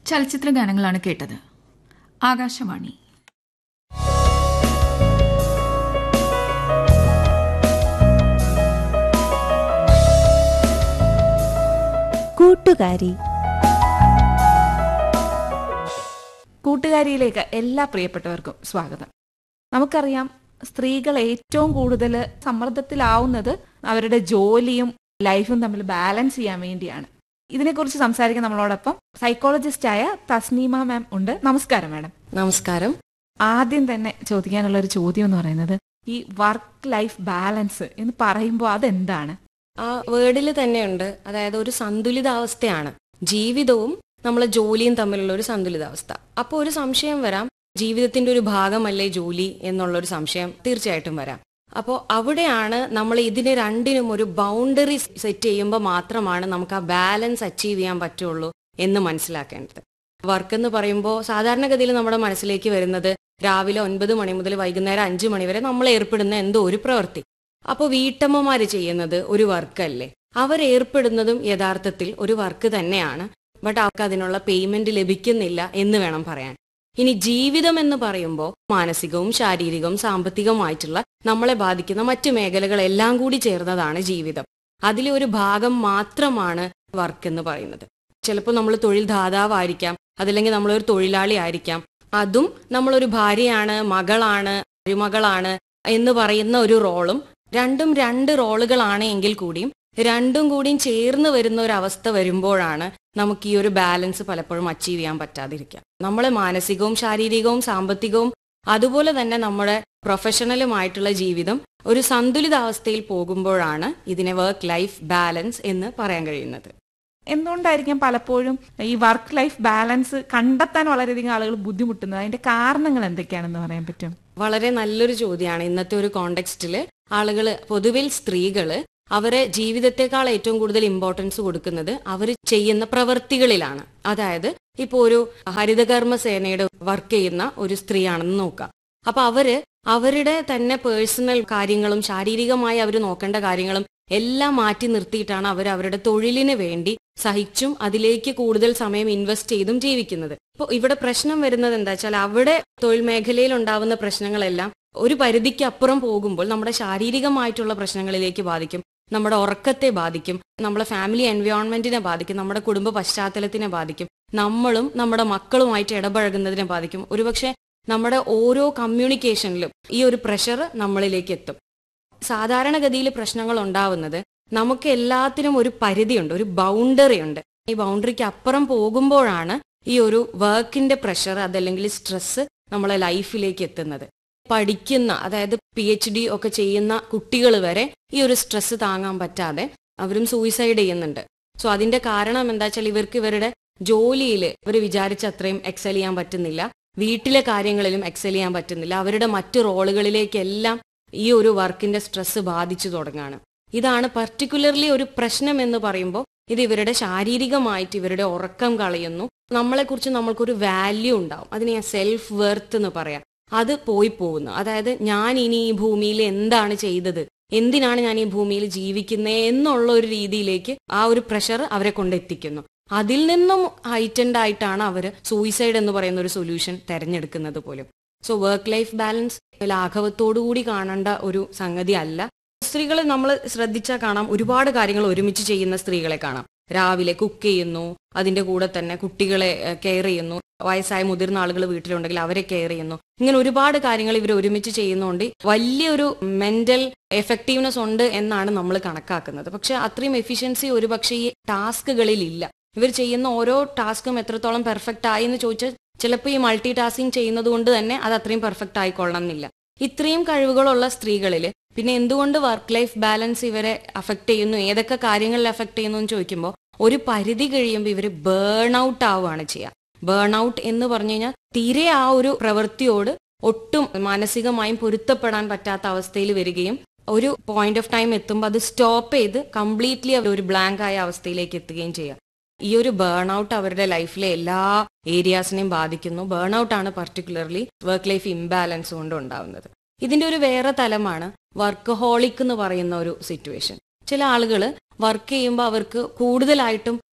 ചലച്ചിത്ര ഗാനങ്ങളാണ് കേട്ടത് ആകാശവാണി കൂട്ടുകാരി കൂട്ടുകാരിയിലേക്ക് എല്ലാ പ്രിയപ്പെട്ടവർക്കും സ്വാഗതം നമുക്കറിയാം സ്ത്രീകൾ ഏറ്റവും കൂടുതൽ സമ്മർദ്ദത്തിലാവുന്നത് അവരുടെ ജോലിയും ലൈഫും തമ്മിൽ ബാലൻസ് ചെയ്യാൻ വേണ്ടിയാണ് ഇതിനെക്കുറിച്ച് സംസാരിക്കാൻ നമ്മളോടൊപ്പം സൈക്കോളജിസ്റ്റായ തസ്നീമ മാം ഉണ്ട് നമസ്കാരം മാഡം നമസ്കാരം ആദ്യം തന്നെ ചോദിക്കാനുള്ള ഒരു ചോദ്യം എന്ന് പറയുന്നത് ഈ വർക്ക് ലൈഫ് ബാലൻസ് എന്ന് പറയുമ്പോൾ അതെന്താണ് ആ വേർഡിൽ തന്നെയുണ്ട് അതായത് ഒരു സന്തുലിതാവസ്ഥയാണ് ജീവിതവും നമ്മളെ ജോലിയും തമ്മിലുള്ള ഒരു സന്തുലിതാവസ്ഥ അപ്പോൾ ഒരു സംശയം വരാം ജീവിതത്തിന്റെ ഒരു ഭാഗമല്ലേ ജോലി എന്നുള്ള ഒരു സംശയം തീർച്ചയായിട്ടും വരാം അപ്പോൾ അവിടെയാണ് നമ്മൾ ഇതിന് രണ്ടിനും ഒരു ബൗണ്ടറി സെറ്റ് ചെയ്യുമ്പോൾ മാത്രമാണ് നമുക്ക് ആ ബാലൻസ് അച്ചീവ് ചെയ്യാൻ പറ്റുള്ളൂ എന്ന് മനസ്സിലാക്കേണ്ടത് വർക്ക് എന്ന് പറയുമ്പോൾ സാധാരണഗതിയിൽ നമ്മുടെ മനസ്സിലേക്ക് വരുന്നത് രാവിലെ ഒൻപത് മണി മുതൽ വൈകുന്നേരം അഞ്ച് മണി വരെ നമ്മൾ ഏർപ്പെടുന്ന എന്തോ ഒരു പ്രവൃത്തി അപ്പോൾ വീട്ടമ്മമാര് ചെയ്യുന്നത് ഒരു വർക്കല്ലേ അവർ ഏർപ്പെടുന്നതും യഥാർത്ഥത്തിൽ ഒരു വർക്ക് തന്നെയാണ് ബട്ട് അവർക്ക് അതിനുള്ള പേയ്മെന്റ് ലഭിക്കുന്നില്ല എന്ന് വേണം പറയാൻ ഇനി ജീവിതം എന്ന് പറയുമ്പോൾ മാനസികവും ശാരീരികവും സാമ്പത്തികവുമായിട്ടുള്ള നമ്മളെ ബാധിക്കുന്ന മറ്റു മേഖലകളെല്ലാം കൂടി ചേർന്നതാണ് ജീവിതം അതിലെ ഒരു ഭാഗം മാത്രമാണ് വർക്ക് എന്ന് പറയുന്നത് ചിലപ്പോൾ നമ്മൾ തൊഴിൽ ദാതാവായിരിക്കാം അതല്ലെങ്കിൽ നമ്മളൊരു തൊഴിലാളി ആയിരിക്കാം അതും നമ്മളൊരു ഭാര്യയാണ് മകളാണ് മരുമകളാണ് എന്ന് പറയുന്ന ഒരു റോളും രണ്ടും രണ്ട് റോളുകളാണ് എങ്കിൽ കൂടിയും രണ്ടും കൂടിയും ചേർന്ന് വരുന്ന ഒരു അവസ്ഥ വരുമ്പോഴാണ് നമുക്ക് ഈ ഒരു ബാലൻസ് പലപ്പോഴും അച്ചീവ് ചെയ്യാൻ പറ്റാതിരിക്കുക നമ്മളെ മാനസികവും ശാരീരികവും സാമ്പത്തികവും അതുപോലെ തന്നെ നമ്മുടെ പ്രൊഫഷണലുമായിട്ടുള്ള ജീവിതം ഒരു സന്തുലിതാവസ്ഥയിൽ പോകുമ്പോഴാണ് ഇതിനെ വർക്ക് ലൈഫ് ബാലൻസ് എന്ന് പറയാൻ കഴിയുന്നത് എന്തുകൊണ്ടായിരിക്കാം പലപ്പോഴും ഈ വർക്ക് ലൈഫ് ബാലൻസ് കണ്ടെത്താൻ വളരെയധികം ആളുകൾ ബുദ്ധിമുട്ടുന്നത് അതിന്റെ കാരണങ്ങൾ എന്തൊക്കെയാണെന്ന് പറയാൻ പറ്റും വളരെ നല്ലൊരു ചോദ്യമാണ് ഇന്നത്തെ ഒരു കോണ്ടെക്സ്റ്റില് ആളുകൾ പൊതുവിൽ സ്ത്രീകള് അവരെ ജീവിതത്തെക്കാൾ ഏറ്റവും കൂടുതൽ ഇമ്പോർട്ടൻസ് കൊടുക്കുന്നത് അവർ ചെയ്യുന്ന പ്രവൃത്തികളിലാണ് അതായത് ഇപ്പോൾ ഒരു ഹരിതകർമ്മ സേനയുടെ വർക്ക് ചെയ്യുന്ന ഒരു സ്ത്രീയാണെന്ന് നോക്കാം അപ്പൊ അവര് അവരുടെ തന്നെ പേഴ്സണൽ കാര്യങ്ങളും ശാരീരികമായി അവർ നോക്കേണ്ട കാര്യങ്ങളും എല്ലാം മാറ്റി നിർത്തിയിട്ടാണ് അവർ അവരുടെ തൊഴിലിന് വേണ്ടി സഹിച്ചും അതിലേക്ക് കൂടുതൽ സമയം ഇൻവെസ്റ്റ് ചെയ്തും ജീവിക്കുന്നത് ഇപ്പോൾ ഇവിടെ പ്രശ്നം വരുന്നത് എന്താ വെച്ചാൽ അവിടെ തൊഴിൽ മേഖലയിൽ ഉണ്ടാവുന്ന പ്രശ്നങ്ങളെല്ലാം ഒരു പരിധിക്ക് അപ്പുറം പോകുമ്പോൾ നമ്മുടെ ശാരീരികമായിട്ടുള്ള പ്രശ്നങ്ങളിലേക്ക് ബാധിക്കും നമ്മുടെ ഉറക്കത്തെ ബാധിക്കും നമ്മുടെ ഫാമിലി എൻവയോൺമെന്റിനെ ബാധിക്കും നമ്മുടെ കുടുംബ പശ്ചാത്തലത്തിനെ ബാധിക്കും നമ്മളും നമ്മുടെ മക്കളുമായിട്ട് ഇടപഴകുന്നതിനെ ബാധിക്കും ഒരുപക്ഷെ നമ്മുടെ ഓരോ കമ്മ്യൂണിക്കേഷനിലും ഈ ഒരു പ്രഷർ നമ്മളിലേക്ക് എത്തും സാധാരണഗതിയിൽ പ്രശ്നങ്ങൾ ഉണ്ടാവുന്നത് നമുക്ക് എല്ലാത്തിനും ഒരു പരിധിയുണ്ട് ഒരു ബൗണ്ടറി ഉണ്ട് ഈ ബൗണ്ടറിക്ക് അപ്പുറം പോകുമ്പോഴാണ് ഈ ഒരു വർക്കിന്റെ പ്രഷർ അതല്ലെങ്കിൽ സ്ട്രെസ് നമ്മളെ ലൈഫിലേക്ക് എത്തുന്നത് പഠിക്കുന്ന അതായത് പി എച്ച് ഡി ഒക്കെ ചെയ്യുന്ന കുട്ടികൾ വരെ ഈ ഒരു സ്ട്രെസ് താങ്ങാൻ പറ്റാതെ അവരും സൂയിസൈഡ് ചെയ്യുന്നുണ്ട് സോ അതിന്റെ കാരണം എന്താ വെച്ചാൽ ഇവർക്ക് ഇവരുടെ ജോലിയിൽ ഇവർ വിചാരിച്ച അത്രയും എക്സൽ ചെയ്യാൻ പറ്റുന്നില്ല വീട്ടിലെ കാര്യങ്ങളിലും എക്സൽ ചെയ്യാൻ പറ്റുന്നില്ല അവരുടെ മറ്റു റോളുകളിലേക്കെല്ലാം ഈ ഒരു വർക്കിന്റെ സ്ട്രെസ് ബാധിച്ചു തുടങ്ങാണ് ഇതാണ് പർട്ടിക്കുലർലി ഒരു പ്രശ്നം എന്ന് പറയുമ്പോൾ ഇത് ഇവരുടെ ശാരീരികമായിട്ട് ഇവരുടെ ഉറക്കം കളയുന്നു നമ്മളെക്കുറിച്ച് നമ്മൾക്കൊരു വാല്യൂ ഉണ്ടാവും അതിന് ഞാൻ സെൽഫ് വെർത്ത് എന്ന് പറയാം അത് പോയി പോകുന്നു അതായത് ഞാൻ ഇനി ഈ ഭൂമിയിൽ എന്താണ് ചെയ്തത് എന്തിനാണ് ഞാൻ ഈ ഭൂമിയിൽ ജീവിക്കുന്നത് എന്നുള്ള ഒരു രീതിയിലേക്ക് ആ ഒരു പ്രഷർ അവരെ കൊണ്ടെത്തിക്കുന്നു അതിൽ നിന്നും ഹൈറ്റൻഡ് ആയിട്ടാണ് അവർ സൂയിസൈഡ് എന്ന് പറയുന്ന ഒരു സൊല്യൂഷൻ തെരഞ്ഞെടുക്കുന്നത് പോലും സോ വർക്ക് ലൈഫ് ബാലൻസ് ലാഘവത്തോടുകൂടി കാണേണ്ട ഒരു സംഗതി അല്ല സ്ത്രീകളെ നമ്മൾ ശ്രദ്ധിച്ചാൽ കാണാം ഒരുപാട് കാര്യങ്ങൾ ഒരുമിച്ച് ചെയ്യുന്ന സ്ത്രീകളെ കാണാം രാവിലെ കുക്ക് ചെയ്യുന്നു അതിന്റെ കൂടെ തന്നെ കുട്ടികളെ കെയർ ചെയ്യുന്നു വയസ്സായ മുതിർന്ന ആളുകൾ വീട്ടിലുണ്ടെങ്കിൽ അവരെ കെയർ ചെയ്യുന്നു ഇങ്ങനെ ഒരുപാട് കാര്യങ്ങൾ ഇവർ ഒരുമിച്ച് ചെയ്യുന്നതുകൊണ്ട് വലിയൊരു മെന്റൽ എഫക്റ്റീവ്നെസ് ഉണ്ട് എന്നാണ് നമ്മൾ കണക്കാക്കുന്നത് പക്ഷെ അത്രയും എഫിഷ്യൻസി ഒരുപക്ഷെ ഈ ടാസ്കുകളിൽ ഇല്ല ഇവർ ചെയ്യുന്ന ഓരോ ടാസ്കും എത്രത്തോളം പെർഫെക്റ്റ് ആയി എന്ന് ചോദിച്ചാൽ ചിലപ്പോൾ ഈ മൾട്ടി ടാസ്കിങ് ചെയ്യുന്നത് കൊണ്ട് തന്നെ അത് അത്രയും പെർഫെക്റ്റ് ആയിക്കൊള്ളണം എന്നില്ല ഇത്രയും കഴിവുകളുള്ള സ്ത്രീകളിൽ പിന്നെ എന്തുകൊണ്ട് വർക്ക് ലൈഫ് ബാലൻസ് ഇവരെ അഫക്ട് ചെയ്യുന്നു ഏതൊക്കെ കാര്യങ്ങളിൽ അഫക്ട് ചെയ്യുന്നു എന്ന് ചോദിക്കുമ്പോൾ ഒരു പരിധി കഴിയുമ്പോൾ ഇവർ ബേൺ ഔട്ട് ആവുകയാണ് ചെയ്യുക ബേൺ ഔട്ട് എന്ന് പറഞ്ഞു കഴിഞ്ഞാൽ തീരെ ആ ഒരു പ്രവൃത്തിയോട് ഒട്ടും മാനസികമായും പൊരുത്തപ്പെടാൻ പറ്റാത്ത അവസ്ഥയിൽ വരികയും ഒരു പോയിന്റ് ഓഫ് ടൈം എത്തുമ്പോൾ അത് സ്റ്റോപ്പ് ചെയ്ത് കംപ്ലീറ്റ്ലി അവർ ഒരു ബ്ലാങ്ക് ആയ അവസ്ഥയിലേക്ക് എത്തുകയും ചെയ്യുക ഈ ഒരു ബേൺ ഔട്ട് അവരുടെ ലൈഫിലെ എല്ലാ ഏരിയാസിനെയും ബാധിക്കുന്നു ബേൺ ഔട്ട് ആണ് പർട്ടിക്കുലർലി വർക്ക് ലൈഫ് ഇംബാലൻസ് കൊണ്ട് ഉണ്ടാവുന്നത് ഇതിന്റെ ഒരു വേറെ തലമാണ് വർക്ക് ഹോളിക് എന്ന് പറയുന്ന ഒരു സിറ്റുവേഷൻ ചില ആളുകൾ വർക്ക് ചെയ്യുമ്പോൾ അവർക്ക് കൂടുതലായിട്ടും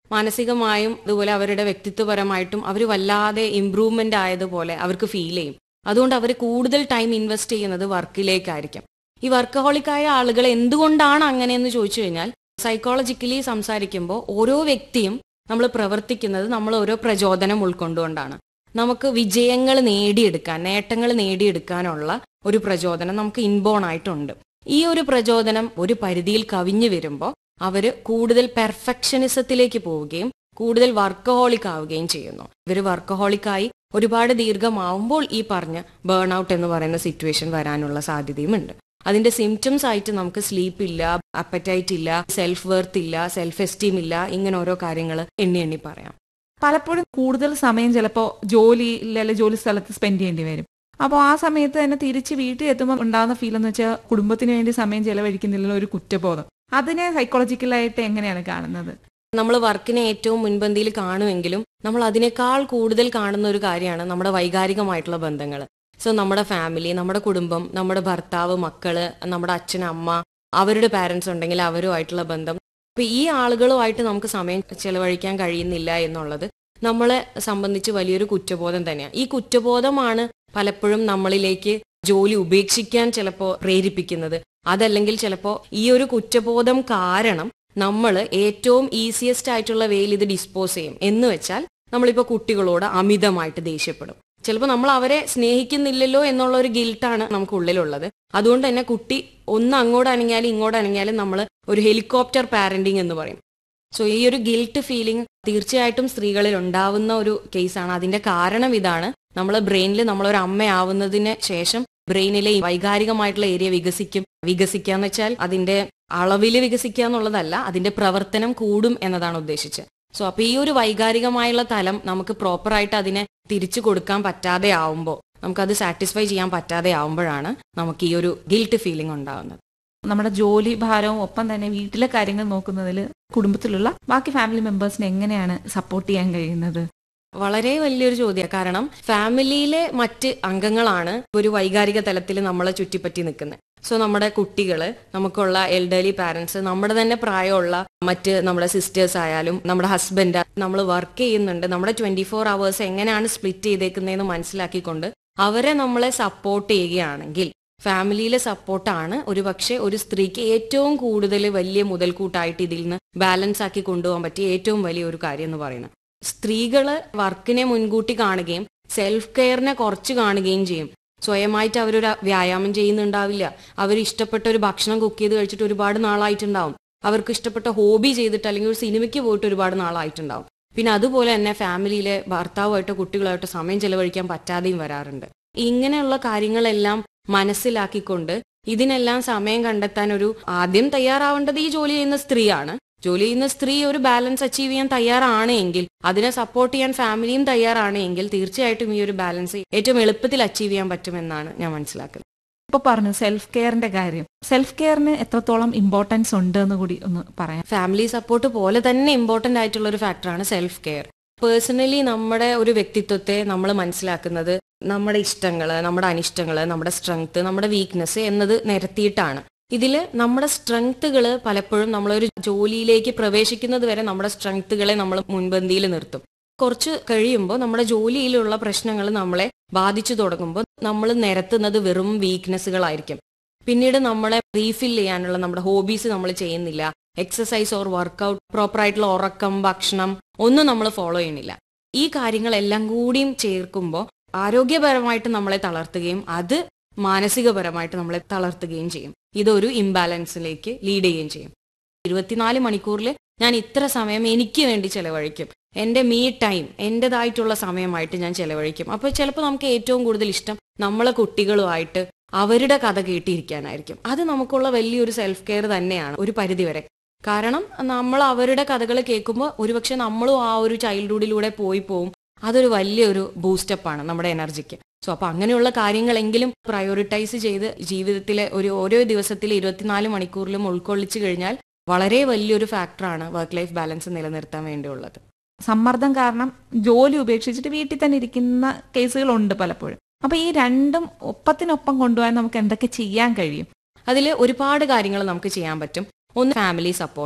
മാനസികമായും അതുപോലെ അവരുടെ വ്യക്തിത്വപരമായിട്ടും അവർ വല്ലാതെ ഇമ്പ്രൂവ്മെന്റ് ആയതുപോലെ അവർക്ക് ഫീൽ ചെയ്യും അതുകൊണ്ട് അവർ കൂടുതൽ ടൈം ഇൻവെസ്റ്റ് ചെയ്യുന്നത് വർക്കിലേക്കായിരിക്കും ഈ വർക്കഹോളിക്കായ ആളുകൾ എന്തുകൊണ്ടാണ് അങ്ങനെയെന്ന് ചോദിച്ചു കഴിഞ്ഞാൽ സൈക്കോളജിക്കലി സംസാരിക്കുമ്പോൾ ഓരോ വ്യക്തിയും നമ്മൾ പ്രവർത്തിക്കുന്നത് നമ്മൾ ഓരോ പ്രചോദനം ഉൾക്കൊണ്ടുകൊണ്ടാണ് നമുക്ക് വിജയങ്ങൾ നേടിയെടുക്കാൻ നേട്ടങ്ങൾ നേടിയെടുക്കാനുള്ള ഒരു പ്രചോദനം നമുക്ക് ഇൻബോൺ ആയിട്ടുണ്ട് ഈ ഒരു പ്രചോദനം ഒരു പരിധിയിൽ കവിഞ്ഞു വരുമ്പോൾ അവര് കൂടുതൽ പെർഫെക്ഷനിസത്തിലേക്ക് പോവുകയും കൂടുതൽ വർക്കഹോളിക് ആവുകയും ചെയ്യുന്നു ഇവർ വർക്കഹോളിക്കായി ഒരുപാട് ദീർഘമാവുമ്പോൾ ഈ പറഞ്ഞ ബേൺ ഔട്ട് എന്ന് പറയുന്ന സിറ്റുവേഷൻ വരാനുള്ള സാധ്യതയുമുണ്ട് അതിന്റെ സിംറ്റംസ് ആയിട്ട് നമുക്ക് സ്ലീപ്പ് ഇല്ല അപ്പറ്റൈറ്റ് ഇല്ല സെൽഫ് വെർത്ത് ഇല്ല സെൽഫ് എസ്റ്റീം ഇല്ല ഇങ്ങനെ ഓരോ കാര്യങ്ങൾ എണ്ണി എണ്ണി പറയാം പലപ്പോഴും കൂടുതൽ സമയം ചിലപ്പോൾ ജോലിയിൽ അല്ലെങ്കിൽ ജോലി സ്ഥലത്ത് സ്പെൻഡ് ചെയ്യേണ്ടി വരും അപ്പോൾ ആ സമയത്ത് തന്നെ തിരിച്ച് വീട്ടിൽ എത്തുമ്പോൾ ഉണ്ടാകുന്ന ഫീൽ എന്ന് വെച്ചാൽ കുടുംബത്തിന് വേണ്ടി സമയം ചെലവഴിക്കുന്നില്ല ഒരു കുറ്റബോധം അതിനെ സൈക്കോളജിക്കലായിട്ട് എങ്ങനെയാണ് കാണുന്നത് നമ്മൾ വർക്കിനെ ഏറ്റവും മുൻപന്തിയിൽ കാണുമെങ്കിലും നമ്മൾ അതിനേക്കാൾ കൂടുതൽ കാണുന്ന ഒരു കാര്യമാണ് നമ്മുടെ വൈകാരികമായിട്ടുള്ള ബന്ധങ്ങൾ സോ നമ്മുടെ ഫാമിലി നമ്മുടെ കുടുംബം നമ്മുടെ ഭർത്താവ് മക്കള് നമ്മുടെ അച്ഛൻ അമ്മ അവരുടെ പാരൻസ് ഉണ്ടെങ്കിൽ അവരുമായിട്ടുള്ള ബന്ധം അപ്പൊ ഈ ആളുകളുമായിട്ട് നമുക്ക് സമയം ചെലവഴിക്കാൻ കഴിയുന്നില്ല എന്നുള്ളത് നമ്മളെ സംബന്ധിച്ച് വലിയൊരു കുറ്റബോധം തന്നെയാണ് ഈ കുറ്റബോധമാണ് പലപ്പോഴും നമ്മളിലേക്ക് ജോലി ഉപേക്ഷിക്കാൻ ചിലപ്പോൾ പ്രേരിപ്പിക്കുന്നത് അതല്ലെങ്കിൽ ചിലപ്പോൾ ഈ ഒരു കുറ്റബോധം കാരണം നമ്മൾ ഏറ്റവും ഈസിയസ്റ്റ് ആയിട്ടുള്ള വേയിൽ ഇത് ഡിസ്പോസ് ചെയ്യും എന്ന് വെച്ചാൽ നമ്മളിപ്പോൾ കുട്ടികളോട് അമിതമായിട്ട് ദേഷ്യപ്പെടും ചിലപ്പോൾ നമ്മൾ അവരെ സ്നേഹിക്കുന്നില്ലല്ലോ എന്നുള്ള ഒരു ഗിൽട്ടാണ് നമുക്ക് ഉള്ളിലുള്ളത് അതുകൊണ്ട് തന്നെ കുട്ടി ഒന്ന് അങ്ങോട്ട് അനങ്ങിയാലും ഇങ്ങോട്ട് അനങ്ങിയാലും നമ്മൾ ഒരു ഹെലികോപ്റ്റർ പാരന്റിങ് എന്ന് പറയും സോ ഈ ഒരു ഗിൽട്ട് ഫീലിംഗ് തീർച്ചയായിട്ടും സ്ത്രീകളിൽ ഉണ്ടാവുന്ന ഒരു കേസാണ് അതിന്റെ കാരണം ഇതാണ് നമ്മൾ ബ്രെയിനിൽ നമ്മളൊരു അമ്മയാവുന്നതിന് ശേഷം ബ്രെയിനിലെ ഈ വൈകാരികമായിട്ടുള്ള ഏരിയ വികസിക്കും വികസിക്കുക എന്ന് വെച്ചാൽ അതിന്റെ അളവിൽ വികസിക്കുക എന്നുള്ളതല്ല അതിന്റെ പ്രവർത്തനം കൂടും എന്നതാണ് ഉദ്ദേശിച്ചത് സോ അപ്പൊ ഈ ഒരു വൈകാരികമായുള്ള തലം നമുക്ക് പ്രോപ്പറായിട്ട് അതിനെ തിരിച്ചു കൊടുക്കാൻ പറ്റാതെ ആവുമ്പോൾ നമുക്കത് സാറ്റിസ്ഫൈ ചെയ്യാൻ പറ്റാതെ ആവുമ്പോഴാണ് നമുക്ക് ഈ ഒരു ഗിൽട്ട് ഫീലിംഗ് ഉണ്ടാകുന്നത് നമ്മുടെ ജോലി ഭാരവും ഒപ്പം തന്നെ വീട്ടിലെ കാര്യങ്ങൾ നോക്കുന്നതിൽ കുടുംബത്തിലുള്ള ബാക്കി ഫാമിലി മെമ്പേഴ്സിനെ എങ്ങനെയാണ് സപ്പോർട്ട് ചെയ്യാൻ കഴിയുന്നത് വളരെ വലിയൊരു ചോദ്യമാണ് കാരണം ഫാമിലിയിലെ മറ്റ് അംഗങ്ങളാണ് ഒരു വൈകാരിക തലത്തിൽ നമ്മളെ ചുറ്റിപ്പറ്റി നിൽക്കുന്നത് സോ നമ്മുടെ കുട്ടികള് നമുക്കുള്ള എൽഡർലി പാരന്റ്സ് നമ്മുടെ തന്നെ പ്രായമുള്ള മറ്റ് നമ്മുടെ സിസ്റ്റേഴ്സ് ആയാലും നമ്മുടെ ഹസ്ബൻഡ് നമ്മൾ വർക്ക് ചെയ്യുന്നുണ്ട് നമ്മുടെ ട്വന്റി ഫോർ അവേഴ്സ് എങ്ങനെയാണ് സ്പ്ലിറ്റ് ചെയ്തേക്കുന്നതെന്ന് മനസ്സിലാക്കിക്കൊണ്ട് അവരെ നമ്മളെ സപ്പോർട്ട് ചെയ്യുകയാണെങ്കിൽ ഫാമിലിയിലെ സപ്പോർട്ടാണ് ഒരുപക്ഷെ ഒരു സ്ത്രീക്ക് ഏറ്റവും കൂടുതൽ വലിയ മുതൽക്കൂട്ടായിട്ട് ഇതിൽ നിന്ന് ബാലൻസ് ആക്കി കൊണ്ടുപോകാൻ പറ്റിയ ഏറ്റവും വലിയ ഒരു കാര്യം എന്ന് പറയുന്നത് സ്ത്രീകള് വർക്കിനെ മുൻകൂട്ടി കാണുകയും സെൽഫ് കെയറിനെ കുറച്ച് കാണുകയും ചെയ്യും സ്വയമായിട്ട് അവരൊരു വ്യായാമം ചെയ്യുന്നുണ്ടാവില്ല അവർ ഇഷ്ടപ്പെട്ട ഒരു ഭക്ഷണം കുക്ക് ചെയ്ത് കഴിച്ചിട്ട് ഒരുപാട് നാളായിട്ടുണ്ടാവും അവർക്ക് ഇഷ്ടപ്പെട്ട ഹോബി ചെയ്തിട്ട് അല്ലെങ്കിൽ ഒരു സിനിമയ്ക്ക് പോയിട്ട് ഒരുപാട് നാളായിട്ടുണ്ടാവും പിന്നെ അതുപോലെ തന്നെ ഫാമിലിയിലെ ഭർത്താവുമായിട്ടോ കുട്ടികളായിട്ടോ സമയം ചെലവഴിക്കാൻ പറ്റാതെയും വരാറുണ്ട് ഇങ്ങനെയുള്ള കാര്യങ്ങളെല്ലാം മനസ്സിലാക്കിക്കൊണ്ട് ഇതിനെല്ലാം സമയം കണ്ടെത്താൻ ഒരു ആദ്യം തയ്യാറാവേണ്ടത് ഈ ജോലി ചെയ്യുന്ന സ്ത്രീയാണ് ജോലി ചെയ്യുന്ന സ്ത്രീ ഒരു ബാലൻസ് അച്ചീവ് ചെയ്യാൻ തയ്യാറാണ് എങ്കിൽ അതിനെ സപ്പോർട്ട് ചെയ്യാൻ ഫാമിലിയും തയ്യാറാണ് എങ്കിൽ തീർച്ചയായിട്ടും ഈ ഒരു ബാലൻസ് ഏറ്റവും എളുപ്പത്തിൽ അച്ചീവ് ചെയ്യാൻ പറ്റുമെന്നാണ് ഞാൻ മനസ്സിലാക്കുന്നത് ഇപ്പൊ പറഞ്ഞു സെൽഫ് കെയറിന്റെ കാര്യം സെൽഫ് കെയറിന് എത്രത്തോളം ഇമ്പോർട്ടൻസ് ഉണ്ട് എന്ന് കൂടി ഒന്ന് പറയാം ഫാമിലി സപ്പോർട്ട് പോലെ തന്നെ ഇമ്പോർട്ടന്റ് ആയിട്ടുള്ള ഒരു ഫാക്ടറാണ് സെൽഫ് കെയർ പേഴ്സണലി നമ്മുടെ ഒരു വ്യക്തിത്വത്തെ നമ്മൾ മനസ്സിലാക്കുന്നത് നമ്മുടെ ഇഷ്ടങ്ങള് നമ്മുടെ അനിഷ്ടങ്ങള് നമ്മുടെ സ്ട്രെങ്ത് നമ്മുടെ വീക്ക്നെസ് എന്നത് നിരത്തിയിട്ടാണ് ഇതിൽ നമ്മുടെ സ്ട്രെങ്ത്തുകൾ പലപ്പോഴും നമ്മളൊരു ജോലിയിലേക്ക് പ്രവേശിക്കുന്നത് വരെ നമ്മുടെ സ്ട്രെങ്ത്തുകളെ നമ്മൾ മുൻപന്തിയിൽ നിർത്തും കുറച്ച് കഴിയുമ്പോൾ നമ്മുടെ ജോലിയിലുള്ള പ്രശ്നങ്ങൾ നമ്മളെ ബാധിച്ചു തുടങ്ങുമ്പോൾ നമ്മൾ നിരത്തുന്നത് വെറും വീക്ക്നെസ്സുകളായിരിക്കും പിന്നീട് നമ്മളെ റീഫിൽ ചെയ്യാനുള്ള നമ്മുടെ ഹോബീസ് നമ്മൾ ചെയ്യുന്നില്ല എക്സസൈസ് ഓർ വർക്കൗട്ട് പ്രോപ്പർ ആയിട്ടുള്ള ഉറക്കം ഭക്ഷണം ഒന്നും നമ്മൾ ഫോളോ ചെയ്യണില്ല ഈ കാര്യങ്ങളെല്ലാം കൂടിയും ചേർക്കുമ്പോൾ ആരോഗ്യപരമായിട്ട് നമ്മളെ തളർത്തുകയും അത് മാനസികപരമായിട്ട് നമ്മളെ തളർത്തുകയും ചെയ്യും ഇതൊരു ഇംബാലൻസിലേക്ക് ലീഡ് ചെയ്യുകയും ചെയ്യും ഇരുപത്തിനാല് മണിക്കൂറിൽ ഞാൻ ഇത്ര സമയം എനിക്ക് വേണ്ടി ചെലവഴിക്കും എന്റെ മീ ടൈം എന്റേതായിട്ടുള്ള സമയമായിട്ട് ഞാൻ ചെലവഴിക്കും അപ്പോൾ ചിലപ്പോൾ നമുക്ക് ഏറ്റവും കൂടുതൽ ഇഷ്ടം നമ്മളെ കുട്ടികളുമായിട്ട് അവരുടെ കഥ കേട്ടിരിക്കാനായിരിക്കും അത് നമുക്കുള്ള വലിയൊരു സെൽഫ് കെയർ തന്നെയാണ് ഒരു പരിധിവരെ കാരണം നമ്മൾ അവരുടെ കഥകൾ കേൾക്കുമ്പോൾ ഒരുപക്ഷെ നമ്മളും ആ ഒരു ചൈൽഡ്ഹുഡിലൂടെ പോയി പോവും അതൊരു വലിയൊരു ബൂസ്റ്റപ്പാണ് നമ്മുടെ എനർജിക്ക് സോ അപ്പൊ അങ്ങനെയുള്ള കാര്യങ്ങളെങ്കിലും പ്രയോറിറ്റൈസ് ചെയ്ത് ജീവിതത്തിലെ ഒരു ഓരോ ദിവസത്തിലെ ഇരുപത്തിനാല് മണിക്കൂറിലും ഉൾക്കൊള്ളിച്ചു കഴിഞ്ഞാൽ വളരെ വലിയൊരു ഫാക്ടറാണ് വർക്ക് ലൈഫ് ബാലൻസ് നിലനിർത്താൻ വേണ്ടിയുള്ളത് സമ്മർദ്ദം കാരണം ജോലി ഉപേക്ഷിച്ചിട്ട് വീട്ടിൽ തന്നെ ഇരിക്കുന്ന കേസുകളുണ്ട് പലപ്പോഴും അപ്പൊ ഈ രണ്ടും ഒപ്പത്തിനൊപ്പം കൊണ്ടുപോകാൻ നമുക്ക് എന്തൊക്കെ ചെയ്യാൻ കഴിയും അതിൽ ഒരുപാട് കാര്യങ്ങൾ നമുക്ക് ചെയ്യാൻ പറ്റും ഒന്ന് ഫാമിലി സപ്പോർട്ട്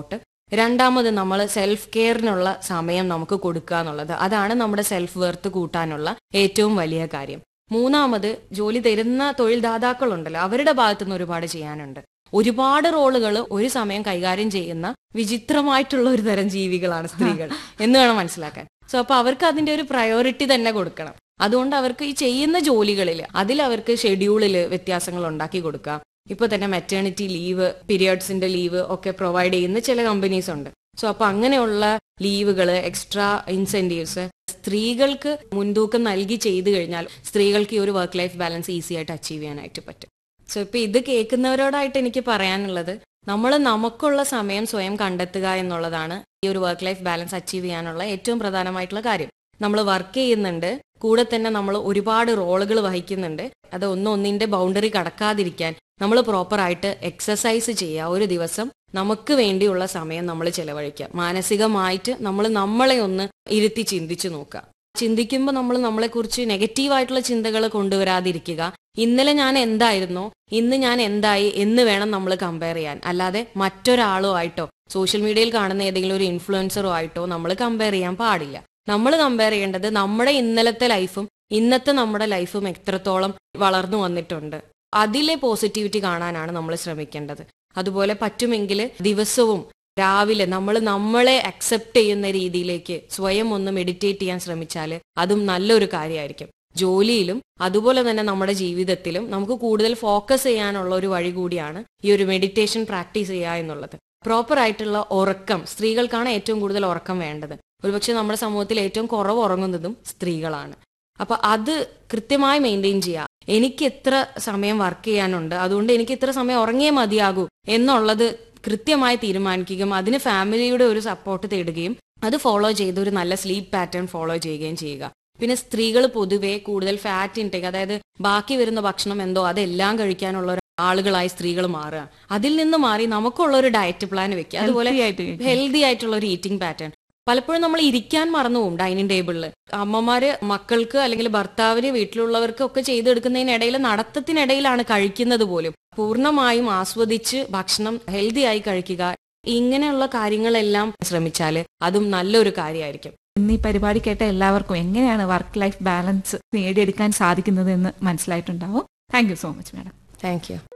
രണ്ടാമത് നമ്മൾ സെൽഫ് കെയറിനുള്ള സമയം നമുക്ക് കൊടുക്കുക എന്നുള്ളത് അതാണ് നമ്മുടെ സെൽഫ് വെർത്ത് കൂട്ടാനുള്ള ഏറ്റവും വലിയ കാര്യം മൂന്നാമത് ജോലി തരുന്ന തൊഴിൽദാതാക്കളുണ്ടല്ലോ അവരുടെ ഭാഗത്തുനിന്ന് ഒരുപാട് ചെയ്യാനുണ്ട് ഒരുപാട് റോളുകൾ ഒരു സമയം കൈകാര്യം ചെയ്യുന്ന വിചിത്രമായിട്ടുള്ള ഒരു തരം ജീവികളാണ് സ്ത്രീകൾ എന്ന് വേണം മനസ്സിലാക്കാൻ സോ അപ്പൊ അവർക്ക് അതിന്റെ ഒരു പ്രയോറിറ്റി തന്നെ കൊടുക്കണം അതുകൊണ്ട് അവർക്ക് ഈ ചെയ്യുന്ന ജോലികളിൽ അതിൽ അവർക്ക് ഷെഡ്യൂളിൽ വ്യത്യാസങ്ങൾ ഉണ്ടാക്കി കൊടുക്കാം ഇപ്പൊ തന്നെ മെറ്റേണിറ്റി ലീവ് പീരിയഡ്സിന്റെ ലീവ് ഒക്കെ പ്രൊവൈഡ് ചെയ്യുന്ന ചില കമ്പനീസ് ഉണ്ട് സോ അപ്പൊ അങ്ങനെയുള്ള ലീവുകൾ എക്സ്ട്രാ ഇൻസെന്റീവ്സ് സ്ത്രീകൾക്ക് മുൻതൂക്കം നൽകി ചെയ്തു കഴിഞ്ഞാൽ സ്ത്രീകൾക്ക് ഈ ഒരു വർക്ക് ലൈഫ് ബാലൻസ് ഈസി ആയിട്ട് അച്ചീവ് ചെയ്യാനായിട്ട് പറ്റും സോ ഇപ്പൊ ഇത് കേൾക്കുന്നവരോടായിട്ട് എനിക്ക് പറയാനുള്ളത് നമ്മൾ നമുക്കുള്ള സമയം സ്വയം കണ്ടെത്തുക എന്നുള്ളതാണ് ഈ ഒരു വർക്ക് ലൈഫ് ബാലൻസ് അച്ചീവ് ചെയ്യാനുള്ള ഏറ്റവും പ്രധാനമായിട്ടുള്ള കാര്യം നമ്മൾ വർക്ക് ചെയ്യുന്നുണ്ട് കൂടെ തന്നെ നമ്മൾ ഒരുപാട് റോളുകൾ വഹിക്കുന്നുണ്ട് അത് ഒന്നൊന്നിന്റെ ബൗണ്ടറി കടക്കാതിരിക്കാൻ നമ്മൾ പ്രോപ്പറായിട്ട് എക്സസൈസ് ചെയ്യുക ഒരു ദിവസം നമുക്ക് വേണ്ടിയുള്ള സമയം നമ്മൾ ചെലവഴിക്കുക മാനസികമായിട്ട് നമ്മൾ നമ്മളെ ഒന്ന് ഇരുത്തി ചിന്തിച്ചു നോക്കുക ചിന്തിക്കുമ്പോൾ നമ്മൾ നമ്മളെക്കുറിച്ച് നെഗറ്റീവായിട്ടുള്ള ചിന്തകൾ കൊണ്ടുവരാതിരിക്കുക ഇന്നലെ ഞാൻ എന്തായിരുന്നോ ഇന്ന് ഞാൻ എന്തായി എന്ന് വേണം നമ്മൾ കമ്പയർ ചെയ്യാൻ അല്ലാതെ മറ്റൊരാളോ ആയിട്ടോ സോഷ്യൽ മീഡിയയിൽ കാണുന്ന ഏതെങ്കിലും ഒരു ഇൻഫ്ലുവൻസറോ ആയിട്ടോ നമ്മൾ കമ്പയർ ചെയ്യാൻ പാടില്ല നമ്മൾ കമ്പയർ ചെയ്യേണ്ടത് നമ്മുടെ ഇന്നലത്തെ ലൈഫും ഇന്നത്തെ നമ്മുടെ ലൈഫും എത്രത്തോളം വളർന്നു വന്നിട്ടുണ്ട് അതിലെ പോസിറ്റിവിറ്റി കാണാനാണ് നമ്മൾ ശ്രമിക്കേണ്ടത് അതുപോലെ പറ്റുമെങ്കിൽ ദിവസവും രാവിലെ നമ്മൾ നമ്മളെ അക്സെപ്റ്റ് ചെയ്യുന്ന രീതിയിലേക്ക് സ്വയം ഒന്ന് മെഡിറ്റേറ്റ് ചെയ്യാൻ ശ്രമിച്ചാൽ അതും നല്ലൊരു കാര്യമായിരിക്കും ജോലിയിലും അതുപോലെ തന്നെ നമ്മുടെ ജീവിതത്തിലും നമുക്ക് കൂടുതൽ ഫോക്കസ് ചെയ്യാനുള്ള ഒരു വഴി കൂടിയാണ് ഈ ഒരു മെഡിറ്റേഷൻ പ്രാക്ടീസ് ചെയ്യുക എന്നുള്ളത് പ്രോപ്പർ ആയിട്ടുള്ള ഉറക്കം സ്ത്രീകൾക്കാണ് ഏറ്റവും കൂടുതൽ ഉറക്കം വേണ്ടത് ഒരുപക്ഷെ നമ്മുടെ സമൂഹത്തിൽ ഏറ്റവും കുറവ് ഉറങ്ങുന്നതും സ്ത്രീകളാണ് അപ്പൊ അത് കൃത്യമായി മെയിൻറ്റെയിൻ ചെയ്യുക എനിക്ക് എത്ര സമയം വർക്ക് ചെയ്യാനുണ്ട് അതുകൊണ്ട് എനിക്ക് ഇത്ര സമയം ഉറങ്ങിയേ മതിയാകൂ എന്നുള്ളത് കൃത്യമായി തീരുമാനിക്കുകയും അതിന് ഫാമിലിയുടെ ഒരു സപ്പോർട്ട് തേടുകയും അത് ഫോളോ ചെയ്ത് ഒരു നല്ല സ്ലീപ്പ് പാറ്റേൺ ഫോളോ ചെയ്യുകയും ചെയ്യുക പിന്നെ സ്ത്രീകൾ പൊതുവെ കൂടുതൽ ഫാറ്റ് ഇൻടേക്ക് അതായത് ബാക്കി വരുന്ന ഭക്ഷണം എന്തോ അതെല്ലാം കഴിക്കാനുള്ള ഒരു ആളുകളായി സ്ത്രീകൾ മാറുക അതിൽ നിന്ന് മാറി നമുക്കുള്ള ഒരു ഡയറ്റ് പ്ലാൻ വെക്കുക അതുപോലെ Healthy ആയിട്ട് കഴിക്കുക. ഹെൽത്തി ആയിട്ടുള്ള ഒരു ഈറ്റിംഗ് പാറ്റേൺ പലപ്പോഴും നമ്മൾ ഇരിക്കാൻ മറന്നു പോകും ഡൈനിങ് ടേബിളിൽ അമ്മമാര് മക്കൾക്ക് അല്ലെങ്കിൽ ഭർത്താവിന് വീട്ടിലുള്ളവർക്ക് ഒക്കെ ചെയ്തെടുക്കുന്നതിനിടയിൽ നടത്തത്തിനിടയിലാണ് കഴിക്കുന്നത് പോലും പൂർണ്ണമായും ആസ്വദിച്ച് ഭക്ഷണം ഹെൽത്തി ആയി കഴിക്കുക ഇങ്ങനെയുള്ള കാര്യങ്ങളെല്ലാം ശ്രമിച്ചാൽ അതും നല്ലൊരു കാര്യമായിരിക്കും ഇന്ന് ഈ പരിപാടി കേട്ട എല്ലാവർക്കും എങ്ങനെയാണ് വർക്ക് ലൈഫ് ബാലൻസ് നേടിയെടുക്കാൻ സാധിക്കുന്നത് എന്ന് മനസ്സിലായിട്ടുണ്ടാവും thank you so much madam thank you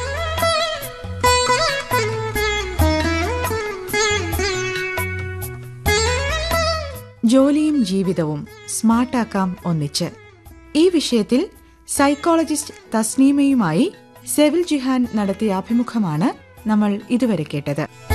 ജോലിയും ജീവിതവും സ്മാർട്ടാക്കാം ഒന്നിച്ച് ഈ വിഷയത്തിൽ സൈക്കോളജിസ്റ്റ് തസ്നീമയുമായി സെവിൽ ജിഹാൻ നടത്തിയ അഭിമുഖമാണ് നമ്മൾ ഇതുവരെ കേട്ടത്